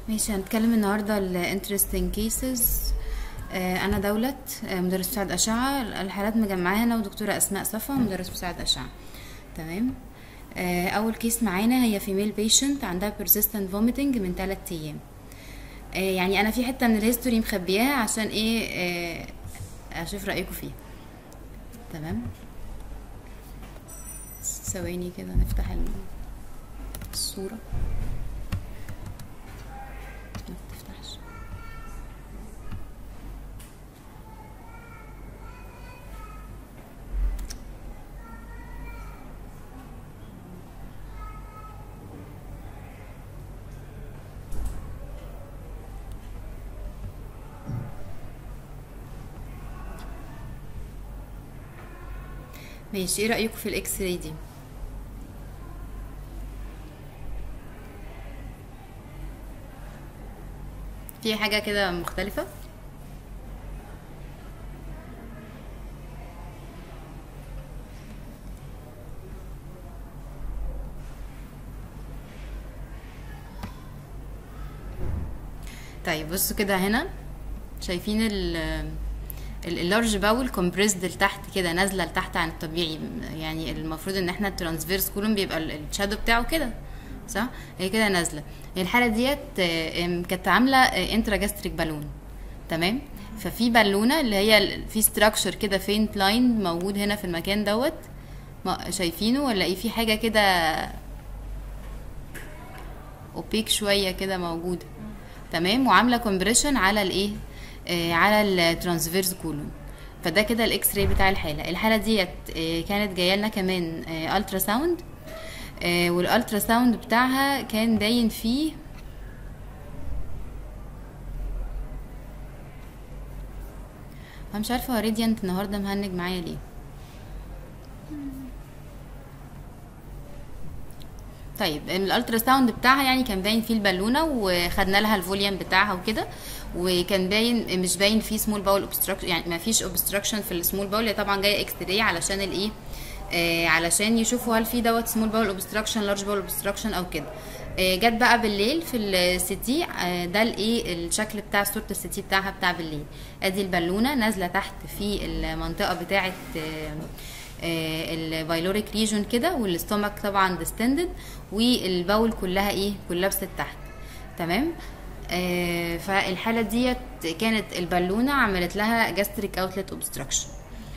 ماشي هنتكلم النهارده ال interesting cases آه، انا دولت آه، مدرس مساعد اشعه الحالات مجمعاها انا ودكتوره اسماء صفا مدرس مساعد اشعه تمام آه، اول كيس معانا هي فيميل بيشنت عندها persistent vomiting من 3 ايام آه، يعني انا في حته من الهيستوري مخبياها عشان ايه آه، اشوف رايكم فيها تمام ثواني كده نفتح ال- الصوره ما بتفتحش ماشي ايه رأيكم في الاكس راي دي في حاجة كده مختلفة طيب بصوا كده هنا شايفين ال اللارج باول كومبريسد لتحت كده نازله لتحت عن الطبيعي يعني المفروض ان احنا الترانسفيرس كولوم بيبقى ال- الشادو بتاعه كده صح هي كده نازله هي الحاله ديت آه، آم، كانت عامله انترا جاستريك بالون تمام ففي بالونه اللي هي ال- في ستراكشر كده فينت لاين موجود هنا في المكان دوت ما- شايفينه ولا ايه في حاجه كده اوبيك شويه كده موجوده تمام وعامله كومبريشن على الايه آه على الترانسفيرس كولون فده كده الاكس راي بتاع الحاله الحاله ديت آه كانت جايه لنا كمان آه الترا ساوند آه والالترا ساوند بتاعها كان باين فيه انا مش عارفه هو راديانت النهارده مهنج معايا ليه طيب الالترا ساوند بتاعها يعني كان باين فيه البالونه وخدنا لها الفوليوم بتاعها وكده وكان باين مش باين فيه سمول باول اوبستراكشن يعني ما فيش اوبستراكشن في السمول باول هي طبعا جايه اكس راي علشان الايه آه علشان يشوفوا هل في دوت سمول باول اوبستراكشن لارج باول اوبستراكشن او كده آه جت بقى بالليل في السي تي آه ده الايه الشكل بتاع صوره السي تي بتاعها بتاع بالليل ادي البالونه نازله تحت في المنطقه بتاعه آه البايلوريك ريجون كده والاستومك طبعا ديستندد والباول كلها ايه كولابست تحت تمام آه فالحاله ديت كانت البالونه عملت لها جاستريك اوتلت اوبستراكشن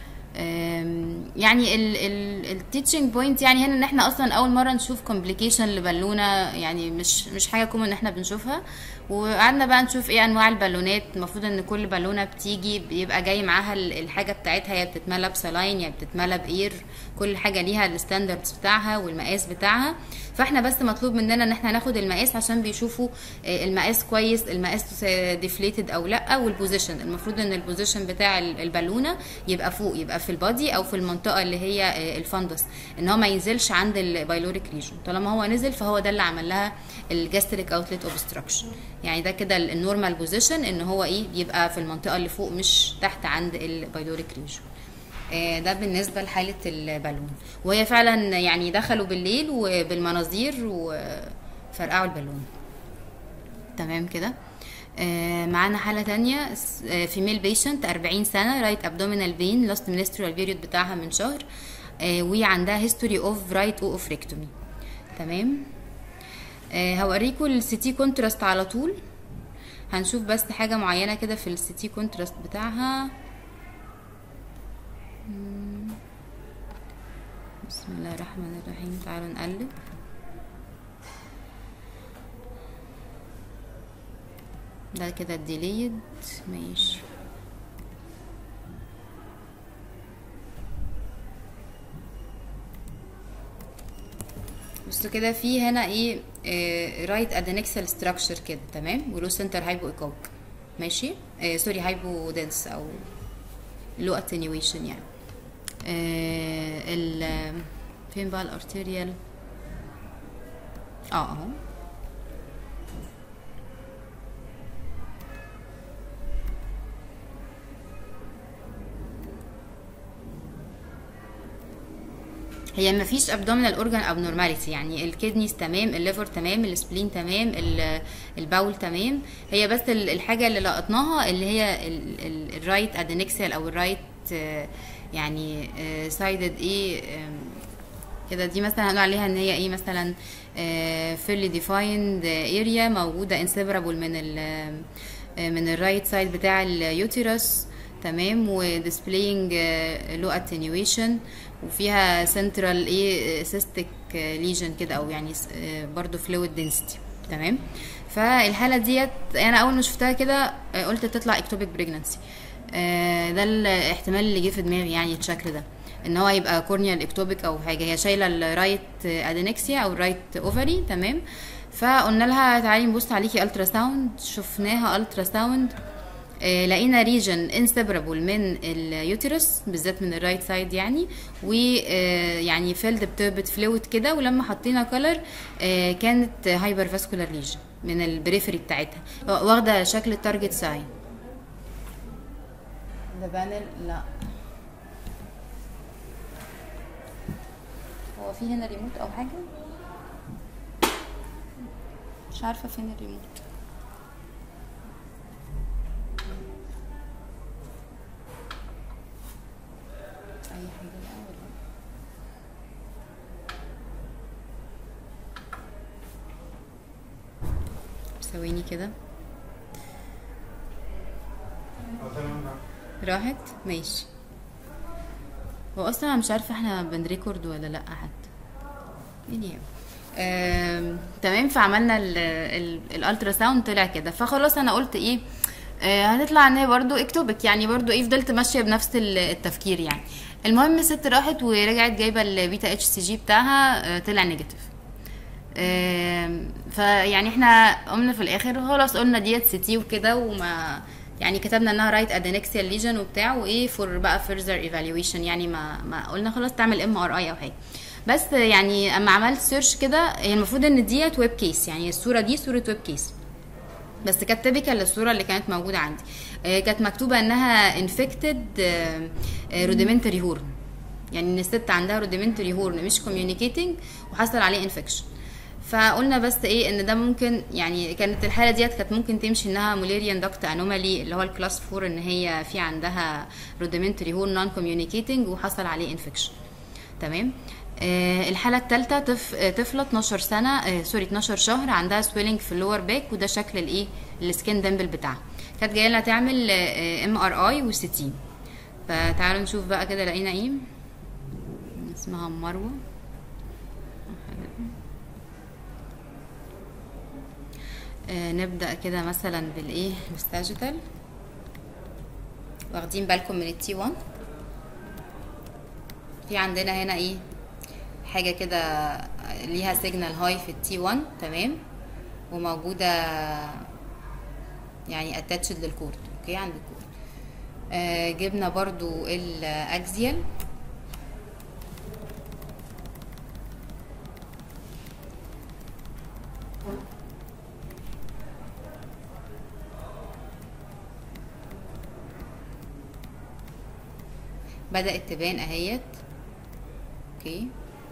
يعني التيتشنج بوينت يعني هنا ان احنا اصلا اول مره نشوف كومبليكيشن لبالونه يعني مش مش حاجه كومن ان احنا بنشوفها وقعدنا بقى نشوف ايه انواع البالونات المفروض ان كل بالونه بتيجي بيبقى جاي معاها ال- الحاجه بتاعتها يا بتتملى بسلاين يا بتتملى باير كل حاجه ليها الستاندردز بتاعها والمقاس بتاعها فاحنا بس مطلوب مننا ان احنا ناخد المقاس عشان بيشوفوا آه، المقاس كويس المقاس ديفليتد او لا والبوزيشن المفروض ان البوزيشن بتاع ال- البالونه يبقى فوق يبقى في البادي او في المنطقه اللي هي آه، الفندس ان هو ما ينزلش عند البايلوريك ريجون طالما هو نزل فهو ده اللي عمل لها الجاستريك اوتلت اوبستراكشن يعني ده كده ال- النورمال بوزيشن ان هو ايه يبقى في المنطقه اللي فوق مش تحت عند البايلوريك ريجون آه، ده بالنسبة لحالة البالون وهي فعلا يعني دخلوا بالليل وبالمناظير وفرقعوا البالون تمام كده آه، معانا حالة تانية فيميل بيشنت 40 سنة رايت ابدومينال بين لاست منسترال بيريود بتاعها من شهر آه، وعندها هيستوري اوف رايت اوفريكتومي تمام آه، هوريكم السيتي كونتراست على طول هنشوف بس حاجة معينة كده في السيتي كونتراست بتاعها بسم الله الرحمن الرحيم تعالوا نقلب ده كده الديليد ماشي بصوا كده في هنا ايه رايت ادنكسال ستراكشر كده تمام ولو سنتر هايبو ايكوك ماشي آه سوري هايبو دنس او لو اتنيويشن يعني آه ال فين بقى الارتيريال اه اهو هي ما فيش ابدومينال اورجان ابنورماليتي يعني الكدنيز تمام الليفر تمام السبلين تمام ال- الباول تمام هي بس ال- الحاجه اللي لقطناها اللي هي الرايت ادينكسيال او الرايت يعني سايدد ايه آم، كده دي مثلا هنقول عليها ان هي ايه مثلا فيرلي ديفايند اريا موجوده انسيبرابل من ال آه، من الرايت سايد بتاع اليوتيرس تمام وديسبلاينج لو اتنيويشن وفيها سنترال ايه سيستيك ليجن كده او يعني س- آه، برضو فلويد دنسيتي تمام فالحاله ديت انا اول ما شفتها كده آه، قلت تطلع اكتوبيك بريجنانسي ده الاحتمال اللي جه في دماغي يعني الشكل ده ان هو يبقى كورنيال اكتوبيك او حاجه هي شايله الرايت ادينكسيا او الرايت اوفري تمام فقلنا لها تعالي نبص عليكي الترا ساوند شفناها الترا ساوند آه، لقينا ريجن انسبرابل من اليوتيرس بالذات من الرايت سايد يعني ويعني فيلد بتربت فلويد كده ولما حطينا كلر كانت هايبر فاسكولار ليجن من البريفري بتاعتها واخده شكل التارجت ساين ده بانل لا هو في هنا ريموت او حاجه مش عارفه فين الريموت اي حاجه بقى ولا ثواني كده راحت ماشي هو اصلا انا مش عارفه احنا بنريكورد ولا لا حتى يعني آم، تمام فعملنا الالترا ساوند طلع كده فخلاص انا قلت ايه آه، هتطلع ان هي برضو اكتوبك يعني برضو ايه فضلت ماشيه بنفس ال- التفكير يعني المهم الست راحت ورجعت جايبه البيتا اتش سي جي بتاعها آه، طلع نيجاتيف آم، فيعني احنا قمنا في الاخر خلاص قلنا ديت سي تي وكده وما يعني كتبنا انها رايت ادينكسيال ليجن وبتاع وايه فور بقى فيرذر ايفالويشن يعني ما ما قلنا خلاص تعمل ام ار اي او حاجه بس يعني اما عملت سيرش كده هي المفروض ان ديت ويب كيس يعني الصوره دي صوره ويب كيس بس كانت تيبيكال للصوره اللي كانت موجوده عندي آه، كانت مكتوبه انها انفكتد روديمنتري هورن يعني ان الست عندها روديمنتري هورن مش كوميونيكيتنج وحصل عليه انفكشن فقلنا بس ايه ان ده ممكن يعني كانت الحاله ديت كانت ممكن تمشي انها موليريان داكت انومالي اللي هو الكلاس 4 ان هي في عندها روديمنتري هورن نون كوميونيكيتنج وحصل عليه انفكشن تمام آه الحالة الثالثة طف... آه، طفلة 12 سنة آه سوري 12 شهر عندها سويلنج في اللور باك وده شكل الايه السكين دمبل بتاعها كانت جايه لها تعمل ام ار اي وسي تي فتعالوا نشوف بقى كده لقينا ايه اسمها مروه آه نبدأ كده مثلا بالايه بالساجيتال واخدين بالكم من التي 1 في عندنا هنا ايه حاجة كده ليها سيجنال هاي في التي 1 تمام وموجودة يعني اتاتشد للكورد اوكي عند الكورد آه جبنا برضو الاكزيال بدأت تبان اهيت اوكي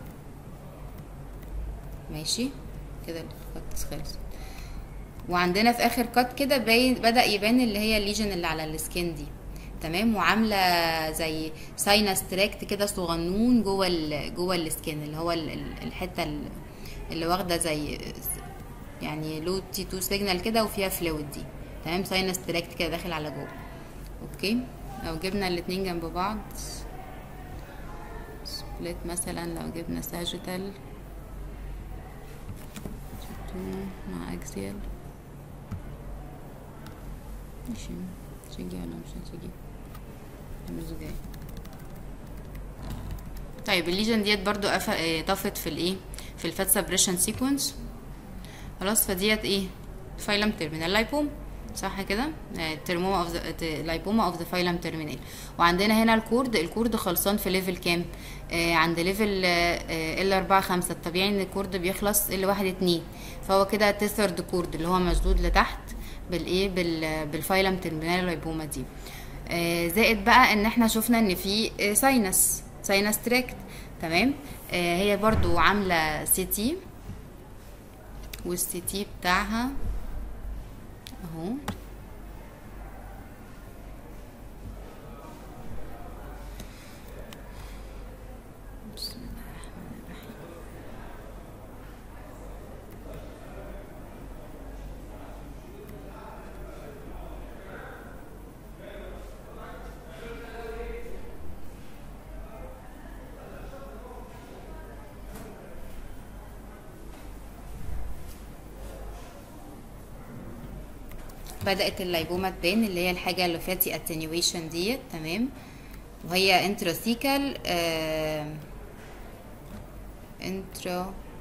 ماشي كده الخط خلص وعندنا في اخر كات كده باين بدا يبان اللي هي الليجن اللي على السكين دي تمام وعامله زي ساينس تراكت كده صغنون جوه ال جوه السكين اللي هو ال- ال- الحته ال- اللي واخده زي يعني لو تي 2 سيجنال كده وفيها فلويد دي تمام ساينس تراكت كده داخل على جوه اوكي لو جبنا الاتنين جنب بعض سبليت مثلا لو جبنا ساجيتال مع اكسيال ماشي تيجي ولا مش هتيجي مش جاي طيب الليجن ديت برضو أف... اه، طفت في الايه في الفات سبريشن سيكونس خلاص فديت ايه فايلم تيرمينال لايبوم صح كده ترموما اوف ذا لايبوما اوف ذا فايلم تيرمينال وعندنا هنا الكورد الكورد خلصان في ليفل كام آه عند ليفل ال 4 5 الطبيعي ان الكورد بيخلص ال 1 2 فهو كده تيثرد كورد اللي هو مشدود لتحت بالايه بال بالفايلم تيرمينال لايبوما دي آه زائد بقى ان احنا شفنا ان في آه، ساينس ساينس تراكت تمام آه هي برضو عامله سي تي والسي تي بتاعها اهو بسم الله الرحمن الرحيم بدأت اللايبوما تبان اللي هي الحاجة اللي فاتي اتنيويشن ديت تمام وهي انتروثيكال آه انترو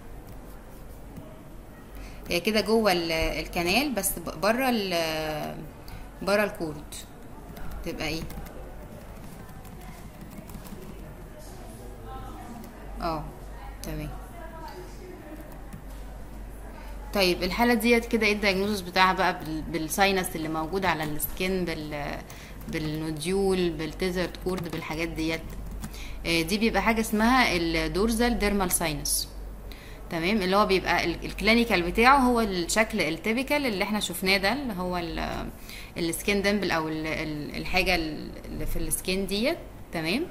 هي كده جوه ال- الكنال بس ب- بره ال بره الكورد تبقى ايه اه تمام طيب الحالة ديت كده ايه الدايجنوزس بتاعها بقى بال- بالساينس اللي موجود على السكين بال بالنوديول بالتيزرد كورد بالحاجات ديت آه، دي بيبقى حاجة اسمها الدورزال ديرمال ساينس تمام اللي هو بيبقى ال- الكلينيكال بتاعه هو الشكل التيبيكال اللي احنا شفناه ده اللي هو ال- السكين ديمبل او ال- ال- الحاجة اللي في السكين ديت تمام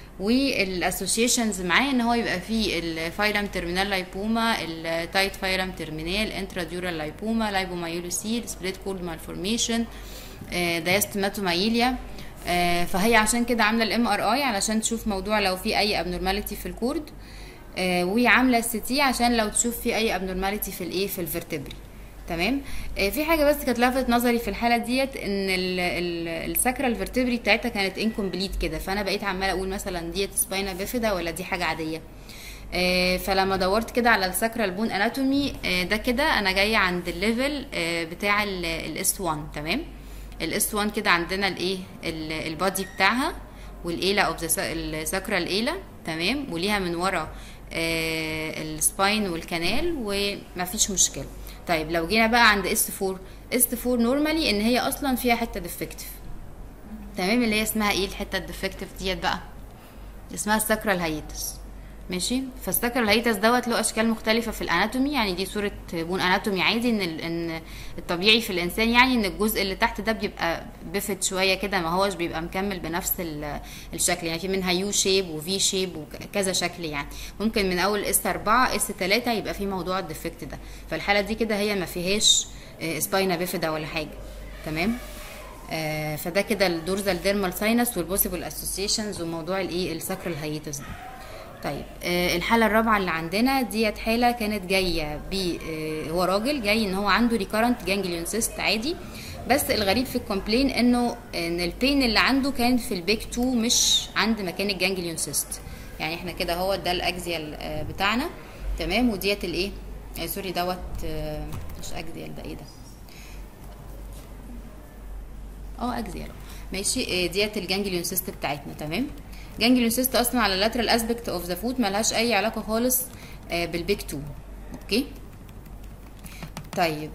والاسوشيشنز معاه ان هو يبقى فيه الفايلم ترمينال لايبوما التايت فايلم ترمينال انتراديورال لايبوما لايبومايولوسيل سبليت كورد مالفورميشن دايستماتومايليا آه، فهي عشان كده عامله الام ار اي علشان تشوف موضوع لو في اي ابنورماليتي في الكورد آه، وعامله السي تي عشان لو تشوف في اي ابنورماليتي في الايه في الفرتبري تمام آه، في حاجه بس كانت لفتت نظري في الحاله ديت ان الساكرال فيرتبري بتاعتها كانت انكمبليت كده فانا بقيت عماله اقول مثلا ديت سباينا بيفيدا ولا دي حاجه عاديه آه، فلما دورت كده على الساكرال بون اناتومي ده كده انا جايه عند الليفل آه، بتاع الاس 1 تمام الاس 1 كده عندنا الايه البادي بتاعها والايلا اوف ذا الساكرال ايلا تمام وليها من ورا آه، السباين والكنال ومفيش مشكله طيب لو جينا بقى عند اس 4 اس 4 نورمالي ان هي اصلا فيها حته ديفكتيف تمام اللي هي اسمها ايه الحته الديفكتيف ديت بقى اسمها الساكرال هايتس ماشي فالساكرال هايتس دوت له اشكال مختلفه في الاناتومي يعني دي صوره بون اناتومي عادي ان ال- ان الطبيعي في الانسان يعني ان الجزء اللي تحت ده بيبقى بفت شويه كده ما هوش بيبقى مكمل بنفس ال- الشكل يعني في منها يو شيب وفي شيب وكذا شكل يعني ممكن من اول اس 4 اس 3 يبقى في موضوع الديفكت ده فالحاله دي كده هي ما فيهاش سباينا بيفيدا ولا حاجه تمام آه، فده كده الدورزال ديرمال ساينس والبوسيبل اسوسيشنز وموضوع الايه الساكرال هايتس ده طيب آه، الحالة الرابعة اللي عندنا ديت حالة كانت جاية ب آه، هو راجل جاي ان هو عنده ريكارنت جانجليون سيست عادي بس الغريب في الكومبلين انه ان البين اللي عنده كان في البيك 2 مش عند مكان الجانجليون سيست يعني احنا كده هو ده الاكزيال آه، بتاعنا تمام وديت الايه آه، سوري دوت آه، مش اكزيال ده ايه ده اه اكزيال ماشي آه، ديت الجانجليون سيست بتاعتنا تمام جانجليون سيست اصلا على اللاترال اسبكت اوف ذا فوت ملهاش اي علاقه خالص آه، بالبيك 2 اوكي طيب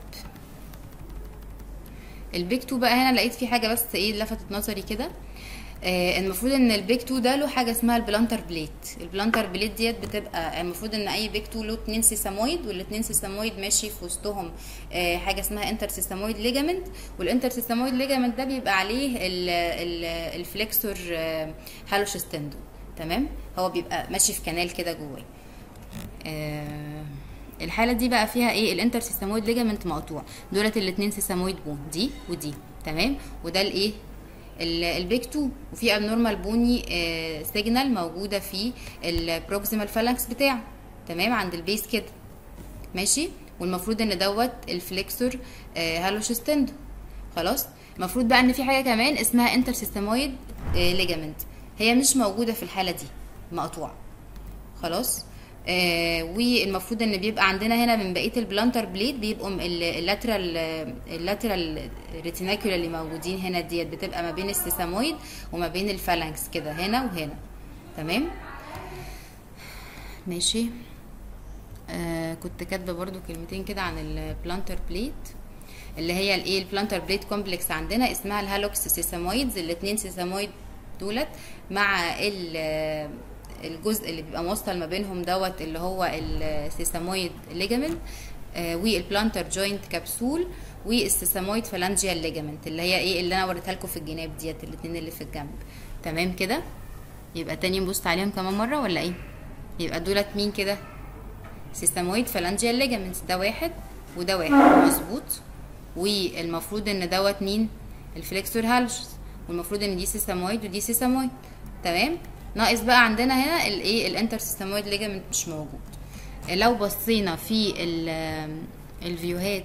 البيك 2 بقى هنا لقيت في حاجه بس ايه لفتت نظري كده آه المفروض ان البيك 2 ده له حاجه اسمها البلانتر بليت البلانتر بليت ديت بتبقى المفروض ان اي بيك 2 له اتنين سيسامويد والاتنين سيسامويد ماشي في وسطهم آه حاجه اسمها انتر سيسامويد ليجامنت والانتر سيسامويد ليجامنت ده بيبقى عليه ال- ال- الفليكسور آه هالوش ستندو تمام هو بيبقى ماشي في كنال كده جواه آه، الحاله دي بقى فيها ايه الانتر سيستامويد ليجامنت مقطوع دولت الاتنين سيستامويد بون دي ودي تمام وده الايه ال- البيك 2 وفي ابنورمال بوني آه سيجنال موجوده في البروكسيمال فالانكس بتاعه تمام عند البيس كده ماشي والمفروض ان دوت الفليكسور آه هالوش ستندو خلاص المفروض بقى ان في حاجه كمان اسمها انتر سيستامويد آه ليجامنت هي مش موجوده في الحاله دي مقطوعه خلاص آه والمفروض ان بيبقى عندنا هنا من بقيه البلانتر بليد بيبقوا م- ال- اللاترال اللاترال ريتيناكولا اللي موجودين هنا ديت بتبقى ما بين السيسامويد وما بين الفالانكس كده هنا وهنا تمام ماشي آه كنت كاتبه برضو كلمتين كده عن البلانتر بليت اللي هي الايه البلانتر بليت كومبلكس عندنا اسمها الهالوكس سيسامويدز الاثنين سيسامويد دولت مع ال الجزء اللي بيبقى موصل ما بينهم دوت اللي هو السيسامويد ليجامنت والبلانتر جوينت كبسول والسيسامويد فالانجيال ليجامنت اللي هي ايه اللي انا وريتها لكم في الجناب ديت الاتنين اللي في الجنب تمام كده يبقى تاني نبص عليهم كمان مره ولا ايه يبقى دولت مين كده سيستمويد فالانجيال ليجامنتس ده واحد وده واحد مظبوط والمفروض ان دوت مين الفليكسور هالشز والمفروض ان دي سيستمويد ودي سيستمويد تمام ناقص بقى عندنا هنا الايه الانتر سيستمويد ليجامنت مش موجود لو بصينا في الفيوهات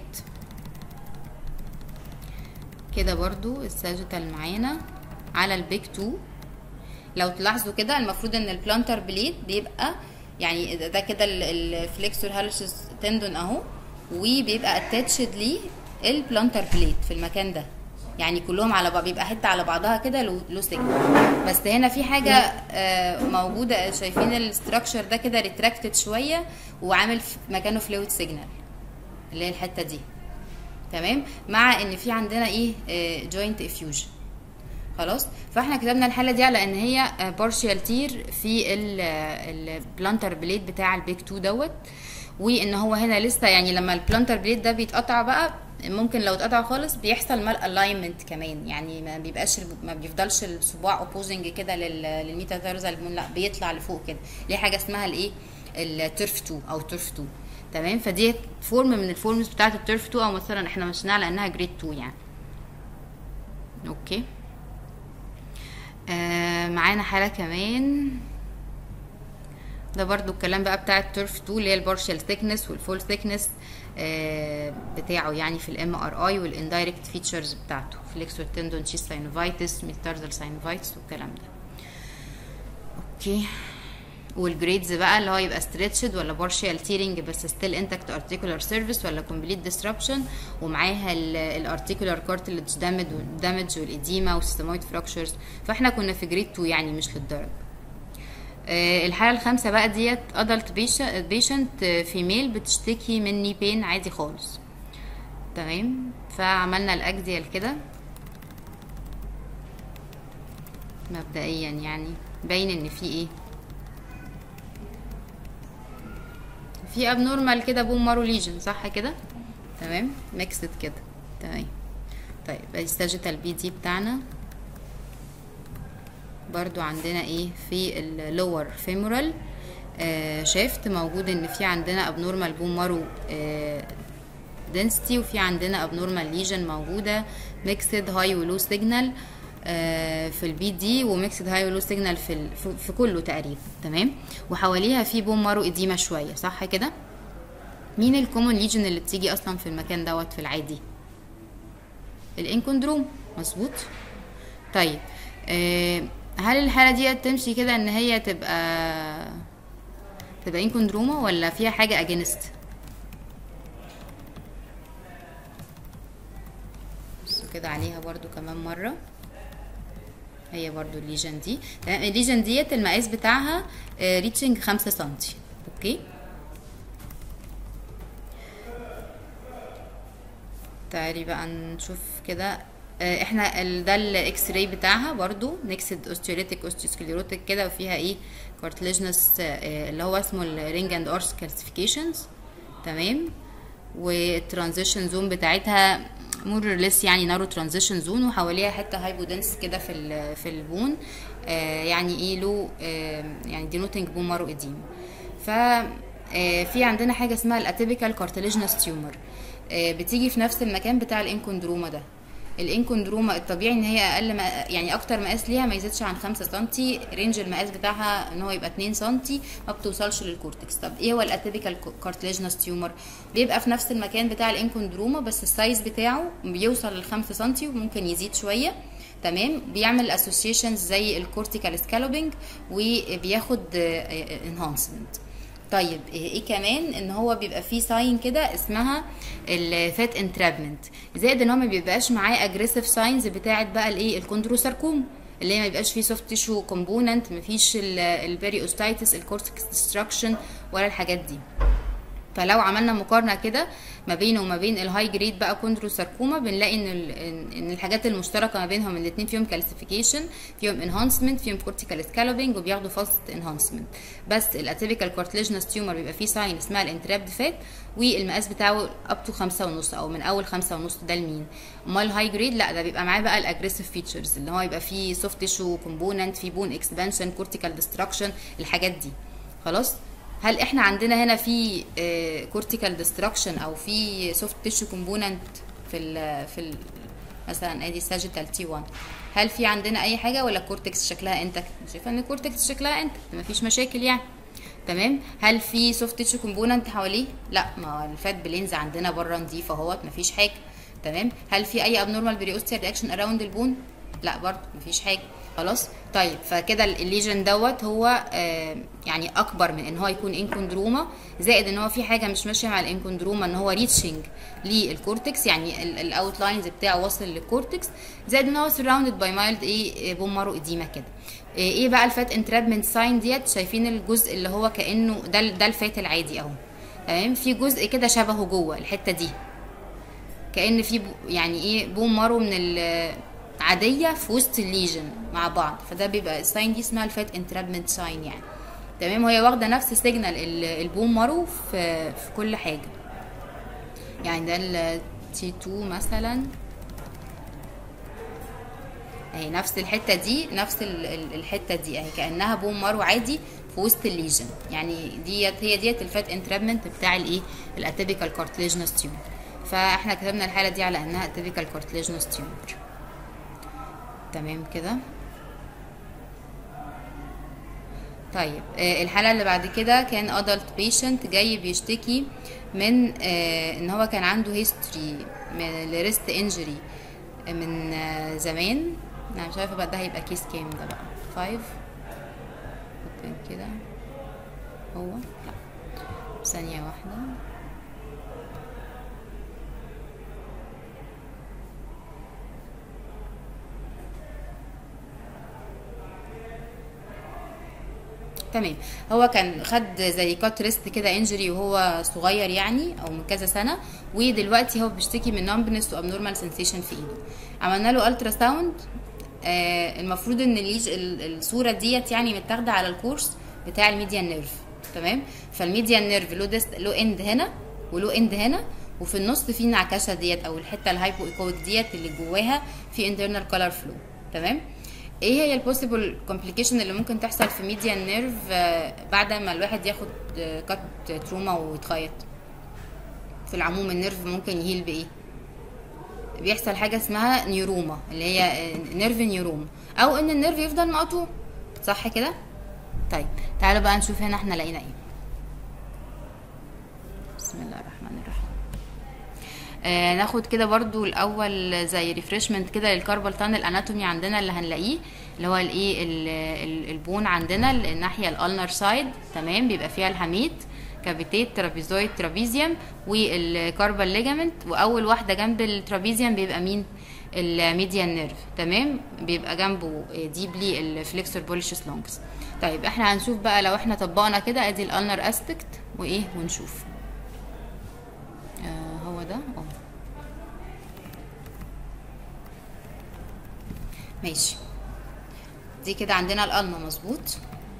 كده برضو الساجيتال معانا على البيك 2 لو تلاحظوا كده المفروض ان البلانتر بليد بيبقى يعني ده كده الفليكسور هالشز تندون اهو وبيبقى اتاتشد ليه البلانتر بليد في المكان ده يعني كلهم على بعض بيبقى حته على بعضها كده له سيجنال بس هنا في حاجه آه موجوده شايفين الاستراكشر ده كده ريتراكتد شويه وعامل في مكانه فلويد سيجنال اللي هي الحته دي تمام مع ان في عندنا ايه جوينت افيوجن خلاص فاحنا كتبنا الحاله دي على ان هي بارشال تير في البلانتر بليد بتاع البيك 2 دوت وان هو هنا لسه يعني لما البلانتر بليد ده بيتقطع بقى ممكن لو اتقطع خالص بيحصل مال الاينمنت كمان يعني ما بيبقاش ما بيفضلش الصباع اوبوزنج كده للميتاثيرزال بون لا بيطلع لفوق كده ليه حاجه اسمها الايه الترف 2 او ترف 2 تمام فدي فورم من الفورمز بتاعه الترف 2 او مثلا احنا مشيناها على انها جريد 2 يعني اوكي آه معانا حاله كمان ده برضو الكلام بقى بتاع الترف 2 اللي هي البارشال ثيكنس والفول ثيكنس آه بتاعه يعني في الام ار اي والاندايركت فيتشرز بتاعته فليكسور تندون شيس ساينوفايتس ميتارزال ساينوفايتس والكلام ده اوكي والجريدز بقى اللي هو يبقى ستريتشد ولا بارشال تيرنج بس ستيل انتكت ارتيكولار سيرفيس ولا كومبليت ديسربشن ومعاها الارتيكولار كارتلج دامج دامج والاديما والسيستمويد فراكشرز فاحنا كنا في جريد 2 يعني مش للدرجه آه الحاله الخامسه بقى ديت ادلت بيشنت فيميل بتشتكي من ني بين عادي خالص تمام فعملنا الاكزيال كده مبدئيا يعني باين ان في ايه في ابنورمال كده بوم مارو ليجن صح كده تمام ميكسد كده تمام طيب الساجيتال بي دي بتاعنا برضو عندنا ايه في اللور فيمورال آه شافت موجود ان في عندنا ابنورمال بوم مارو آه دنسيتي وفي عندنا ابنورمال ليجن موجوده ميكسد هاي ولو سيجنال في البي دي وميكسد هاي ولو سيجنال في ال... في كله تقريبا تمام وحواليها في بوم مارو اديمه شويه صح كده مين الكومون ليجن اللي بتيجي اصلا في المكان دوت في العادي الانكوندروم مظبوط طيب آه هل الحاله دي تمشي كده ان هي تبقى تبقى انكوندروما ولا فيها حاجه اجينست بصوا كده عليها برضو كمان مره هي برضو الليجن دي تمام الليجن ديت المقاس بتاعها ريتشنج خمسة سنتي اوكي تعالي بقى نشوف كده احنا ده الاكس راي بتاعها برضو نكسد اوستيوليتيك اوستيوسكليروتيك كده وفيها ايه كارتليجنس اللي هو اسمه الرينج اند اورس كالسيفيكيشنز تمام والترانزيشن زون بتاعتها مور ليس يعني نارو ترانزيشن زون وحواليها حته هايبودنس كده في ال في البون آه يعني ايه له آه يعني دينوتنج بون مارو اديم ف آه في عندنا حاجه اسمها الاتيبيكال كارتليجنس تيومر آه بتيجي في نفس المكان بتاع الانكوندروما ده الانكوندروما الطبيعي ان هي اقل ما يعني اكتر مقاس ليها ما يزيدش عن 5 سم رينج المقاس بتاعها ان هو يبقى 2 سم ما بتوصلش للكورتكس طب ايه هو الاتيبيكال كارتليجنس تيومر بيبقى في نفس المكان بتاع الانكوندروما بس السايز بتاعه بيوصل ل 5 سم وممكن يزيد شويه تمام بيعمل اسوسيشنز زي الكورتيكال سكالوبينج وبياخد انهانسمنت طيب ايه كمان ان هو بيبقى فيه ساين كده اسمها الفات انترابمنت زائد ان هو ما بيبقاش معاه اجريسيف ساينز بتاعه بقى الايه الكوندروساركوم اللي ما بيبقاش فيه سوفت تيشو كومبوننت مفيش البيري اوستايتس الكورتكس ديستراكشن ولا الحاجات دي فلو عملنا مقارنه كده ما بينه وما بين الهاي جريد بقى كوندروساركوما بنلاقي ان ال- ان إن الحاجات المشتركه ما بينهم الاثنين فيهم كالسيفيكيشن فيهم انهانسمنت فيهم كورتيكال سكالوبينج وبياخدوا فاست انهانسمنت بس الاتيبيكال كارتليجنس تيومر بيبقى فيه ساين اسمها الانتراب ديفات والمقاس بتاعه اب تو خمسة ونص او من اول خمسة ونص ده لمين امال الهاي جريد لا ده بيبقى معاه بقى الاجريسيف فيتشرز اللي هو يبقى فيه سوفت تيشو كومبوننت فيه بون اكسبانشن كورتيكال ديستراكشن الحاجات دي خلاص هل احنا عندنا هنا في كورتيكال ديستراكشن او في سوفت تيشو كومبوننت في ال في ال مثلا ادي ساجيتال تي 1 هل في عندنا اي حاجه ولا الكورتكس شكلها انتك شايفه ان الكورتكس شكلها انتك مفيش مشاكل يعني تمام هل في سوفت تيشو كومبوننت حواليه لا ما هو الفات بلينز عندنا بره نضيف اهوت مفيش حاجه تمام هل في اي ابنورمال بريوستيال رياكشن اراوند البون لا برضه مفيش حاجه خلاص طيب فكده الليجن دوت هو آه يعني اكبر من ان هو يكون انكوندروما زائد ان هو في حاجه مش ماشيه مع الانكوندروما ان هو ريتشنج للكورتكس يعني الاوتلاينز بتاعه واصل للكورتكس زائد ان هو سراوندد باي مايلد ايه بون مارو اديما كده ايه بقى الفات انترابمنت ساين ديت شايفين الجزء اللي هو كانه ده ده الفات العادي اهو تمام في جزء كده شبهه جوه الحته دي كان في بو- يعني ايه بون مارو من العاديه في وسط الليجن مع بعض فده بيبقى الساين دي اسمها الفات انترابمنت ساين يعني تمام وهي واخده نفس سيجنال البون مارو في في كل حاجه يعني ده ال تي 2 مثلا اهي نفس الحته دي نفس ال- ال- الحته دي اهي كانها بون مارو عادي في وسط الليجن يعني ديت هي ديت الفات انترابمنت بتاع الايه الاتيبيكال كارتليجنس تيومر فاحنا كتبنا الحاله دي على انها اتيبيكال كارتليجنس تيومر تمام كده طيب آه، الحالة اللي بعد كده كان adult patient جاي بيشتكي من آه، ان هو كان عنده history من الريست انجري من آه، زمان انا مش عارفة بقى ده هيبقى كيس كام ده بقى 5 ممكن كده هو لا ثانية واحدة تمام هو كان خد زي كات ريست كده انجري وهو صغير يعني او من كذا سنه ودلوقتي هو بيشتكي من نمبنس وابنورمال سنسيشن في ايده عملنا له الترا ساوند آه المفروض ان الليج ال- الصوره ديت يعني متاخده على الكورس بتاع الميديان نيرف تمام فالميديان نيرف له ديست له اند هنا وله اند هنا وفي النص في انعكاسه ديت او الحته الهايبو ايكويك ديت اللي جواها في انترنال كولر فلو تمام ايه هي البوسيبل كومبليكيشن اللي ممكن تحصل في ميديان نيرف بعد ما الواحد ياخد كات تروما ويتخيط في العموم النيرف ممكن يهيل بايه بيحصل حاجه اسمها نيوروما اللي هي نيرف نيوروما او ان النيرف يفضل مقطوع صح كده طيب تعالوا بقى نشوف هنا احنا لقينا ايه بسم الله الرحمن الرحيم آه ناخد كده برضو الاول زي ريفرشمنت كده للكاربال تانل اناتومي عندنا اللي هنلاقيه اللي هو الايه ال- ال- البون عندنا الناحيه الالنر سايد تمام بيبقى فيها الحميد كافيتيت ترابيزويد ترابيزيوم والكاربال ليجامنت واول واحده جنب الترابيزيوم بيبقى مين الميديان نيرف تمام بيبقى جنبه ديبلي الفليكسور بوليشس لونجز طيب احنا هنشوف بقى لو احنا طبقنا كده ادي الالنر اسبكت وايه ونشوف آه هو ده اه ماشي دي كده عندنا القلنة مظبوط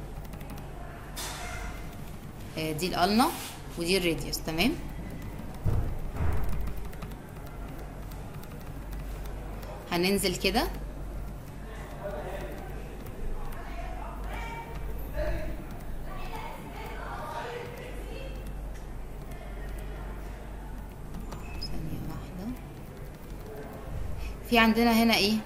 آه دي القلنة ودي الراديوس تمام هننزل كده ثانية واحدة في عندنا هنا ايه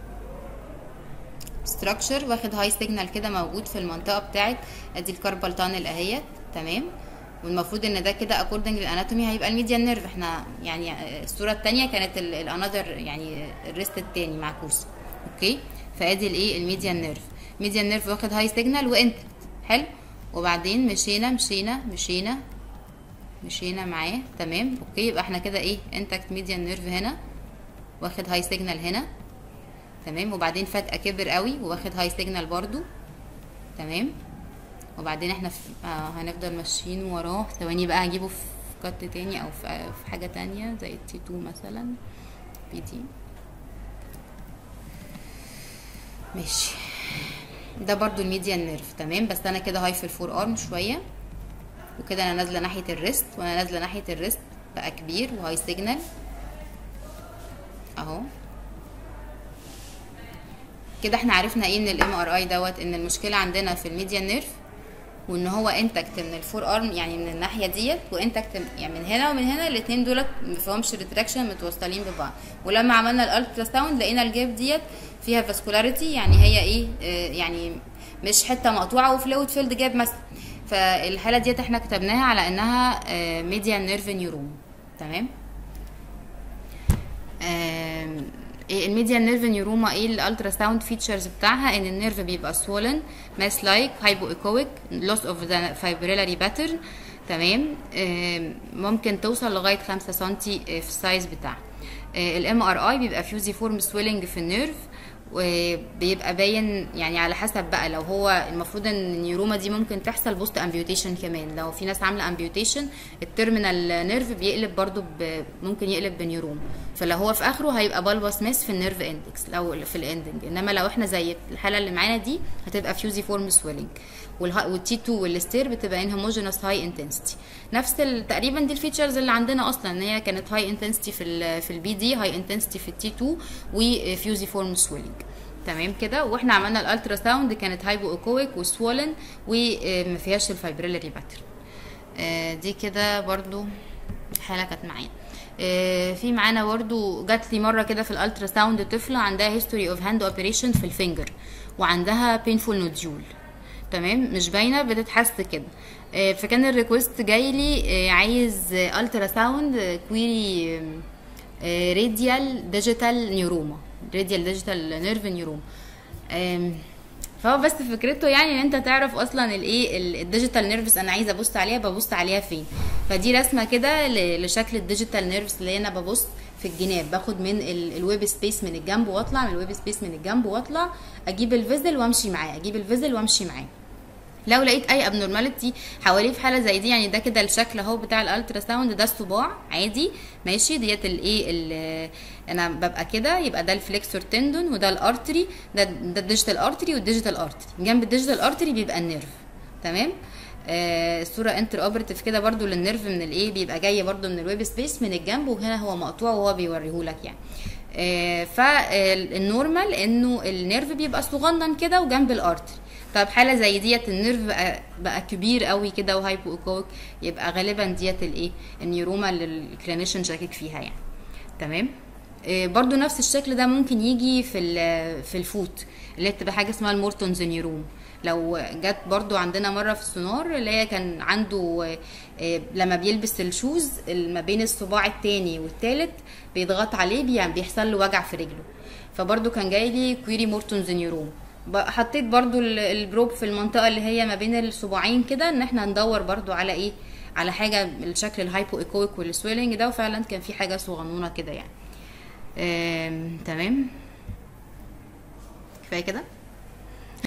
ستراكشر واخد هاي سيجنال كده موجود في المنطقه بتاعت ادي الكاربال تانل اهيت تمام والمفروض ان ده كده اكوردنج للاناتومي هيبقى الميديان نيرف احنا يعني الصوره الثانيه كانت الانذر يعني الريست الثاني معكوس اوكي فادي الايه الميديان نيرف ميديان نيرف واخد هاي سيجنال وانتكت حلو وبعدين مشينا مشينا مشينا مشينا معاه تمام اوكي يبقى احنا كده ايه انتكت ميديان نيرف هنا واخد هاي سيجنال هنا تمام وبعدين فجأة كبر قوي وواخد هاي سيجنال برضو تمام وبعدين احنا في... آه هنفضل ماشيين وراه ثواني بقى هجيبه كات تاني او في في حاجه تانية زي التي 2 مثلا بي دي ماشي ده برضو الميديان نيرف تمام بس انا كده هاي في الفور ارم شويه وكده انا نازله ناحيه الريست وانا نازله ناحيه الريست بقى كبير وهاي سيجنال اهو كده احنا عرفنا ايه من الام ار اي دوت ان المشكله عندنا في الميديان نيرف وان هو انتكت من الفور ارم يعني من الناحيه ديت وانتكت يعني من هنا ومن هنا الاثنين دولت مفيهمش ريتراكشن متوصلين ببعض ولما عملنا الالترا ساوند لقينا الجاب ديت فيها فاسكولاريتي يعني هي ايه آه يعني مش حته مقطوعه وفلويد فيلد جاب مثلا فالحاله ديت احنا كتبناها على انها ميديان نيرف نيوروم تمام آم، إيه الميديان نيرف نيوروما ايه الالترا ساوند فيتشرز بتاعها ان النيرف بيبقى swollen ماس لايك هايبو ايكويك لوس اوف ذا فايبريلاري باترن تمام آم، ممكن توصل لغايه 5 سم في السايز بتاعها الام ار اي بيبقى فيوزي فورم سويلنج في النيرف وبيبقى باين يعني على حسب بقى لو هو المفروض ان النيوروما دي ممكن تحصل بوست امبيوتيشن كمان لو في ناس عامله امبيوتيشن التيرمينال نيرف بيقلب برضو ب... ممكن يقلب بنيوروما فلو هو في اخره هيبقى بالباس ميس في النيرف اندكس لو في الاندنج انما لو احنا زي الحاله اللي معانا دي هتبقى فيوزي فورم سويلنج والتي 2 والستير بتبقى ان هوموجينوس هاي انتنسيتي نفس ال- تقريبا دي الفيتشرز اللي عندنا اصلا ان هي كانت هاي انتنسيتي في ال في البي دي هاي انتنسيتي في التي 2 وفيوزي فورم سويلنج تمام كده واحنا عملنا الالترا ساوند كانت هايبو اوكويك وسوولن وما فيهاش الفايبريلاري باترن آه، دي كده برضو حاله كانت معايا آه، في معانا برضو جات لي مره كده في الالترا ساوند طفله عندها هيستوري اوف هاند اوبريشن في الفينجر وعندها بينفول نوديول تمام مش باينه بتتحس كده آه، فكان الريكوست جاي لي آه، عايز الترا ساوند كويري راديال ديجيتال نيوروما راديال ديجيتال نيرف نيوروما آم، فهو بس فكرته يعني ان انت تعرف اصلا الايه ال- الديجيتال نيرفز انا عايزه ابص عليها ببص عليها فين فدي رسمه كده ل- لشكل الديجيتال نيرفز اللي انا ببص في الجناب باخد من ال- الويب سبيس من الجنب واطلع من الويب سبيس من الجنب واطلع اجيب الفيزل وامشي معاه اجيب الفيزل وامشي معاه لو لقيت اي ابنورماليتي حواليه في حاله زي دي يعني ده كده الشكل اهو بتاع الالترا ساوند ده الصباع عادي ماشي ديت الايه ال- انا ببقى كده يبقى ده الفليكسور تندون وده الارتري ده ده الديجيتال ارتري والديجيتال ارتري جنب الديجيتال ارتري بيبقى النيرف تمام آه الصوره انتر اوبرتيف كده برضو للنيرف من الايه بيبقى جاي برضو من الويب سبيس من الجنب وهنا هو مقطوع وهو بيوريهولك يعني آه فالنورمال انه النيرف بيبقى صغنن كده وجنب الارتري طب حاله زي ديت النيرف بقى, بقى كبير قوي كده وهايبو اوكوك يبقى غالبا ديت الايه النيوروما اللي الكلينيشن شاكك فيها يعني تمام آه، برضو نفس الشكل ده ممكن يجي في ال- في الفوت اللي هي بتبقى حاجه اسمها المورتونز نيوروم لو جت برضو عندنا مره في السونار اللي هي كان عنده آه، لما بيلبس الشوز ما بين الصباع التاني والتالت بيضغط عليه بي- بيحصل له وجع في رجله فبرضو كان جاي لي كويري مورتونز نيوروم ب- حطيت برضو ال- البروب في المنطقه اللي هي ما بين الصباعين كده ان احنا ندور برضو على ايه على حاجه الشكل الهايبو ايكويك والسويلنج ده وفعلا كان في حاجه صغنونه كده يعني آم، تمام كفايه كده